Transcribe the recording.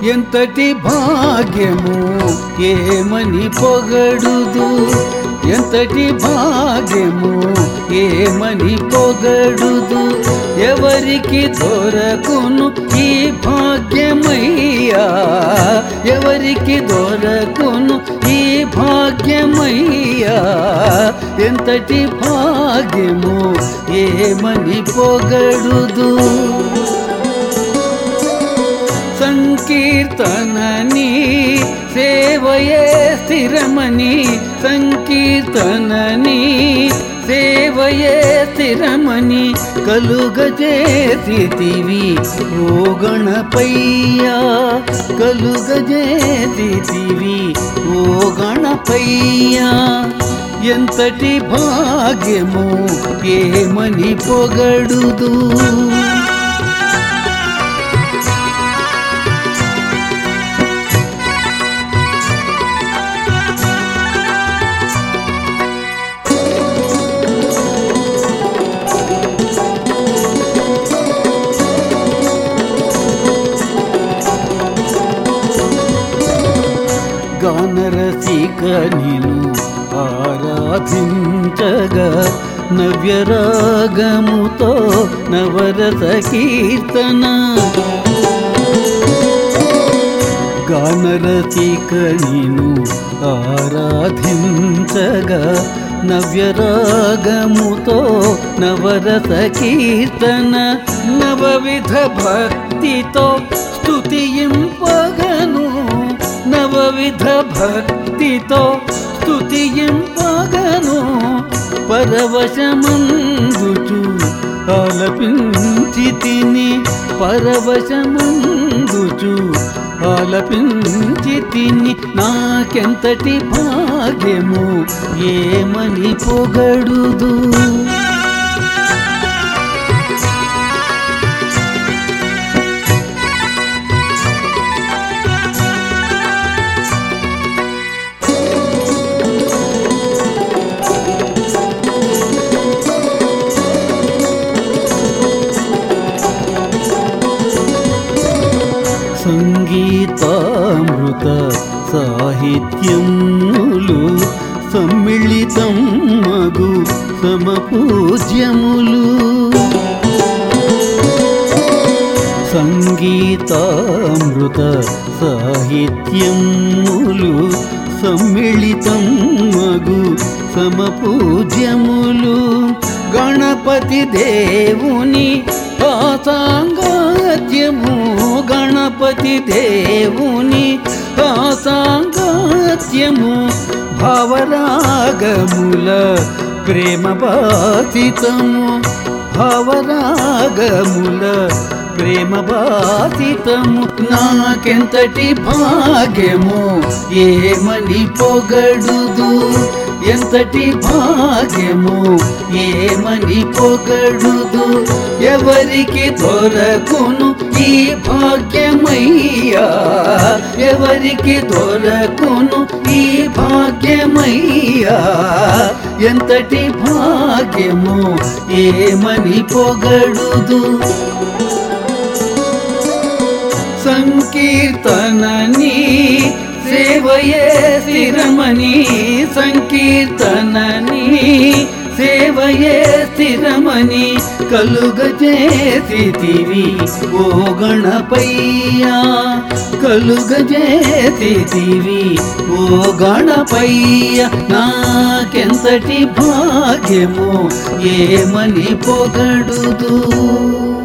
ఎంతటి భాగ్యము ఏమని పొగడుదు ఎంతటి భాగ్యము ఏమని పొగడుదు ఎవరికి దొరకును ఈ భాగ్యమయ్యా ఎవరికి దొరకును ఈ భాగ్యమయ్యా ఎంతటి భాగ్యము ఏమని పొగడుదు సంకీర్తనని సేవయే స్థిరమని సంకీర్తనని సేవయే స్థిరమని కలుగజేసితివి ఓ గణపయ్యా కలుగజేసితివి ఓ గణపయ్యా ఎంతటి భాగ్యము ఏమని పొగడుదు గానరసిక నిను ఆరాధించగా నవ్యరాగముతో నవరస కీర్తన గానరసిక నిను ఆరాధించగా నవ్యరాగముతో నవరస కీర్తన నవవిధ భక్తితో స్తుతింపగను నవవిధ భక్తితో స్తుతింపగను పరవశమందుచు ఆలపించి తిని పరవశమందుచు ఆలపించి తిని నాకెంతటి భాగ్యము ఏమని పొగడుదు సంగీతామృత సాహిత్యములు సమ్మిళితం మగు సమపూజ్యములు సంగీతామృత సాహిత్యములు సమ్మిళితం మగు సమపూజ్యములు గణపతి దేవుని ఆసాంగాత్యము గణపతి దేవుని ఆసాంగాత్యము భావరాగముల ప్రేమ బాధితము భావరాగముల ప్రేమ బాధితము నాకెంతటి భాగ్యము ఏమని పొగడుదు ఎంతటి భాగ్యము ఏమని పొగడుదు ఎవరికి దొరకును ఈ భాగ్యమయ్యా ఎవరికి దొరకును ఈ భాగ్యమయ్యా ఎంతటి భాగ్యము ఏమని పొగడుదు సంకీర్తనని సేవయే స్థిరమని సంకీర్తనని సేవయే స్థిరమని కలుగజేసితివి ఓ గణపయ్యా కలుగజేసితివి ఓ గణపయ్య నాకెంతటి భాగ్యము ఏమని పొగడుదు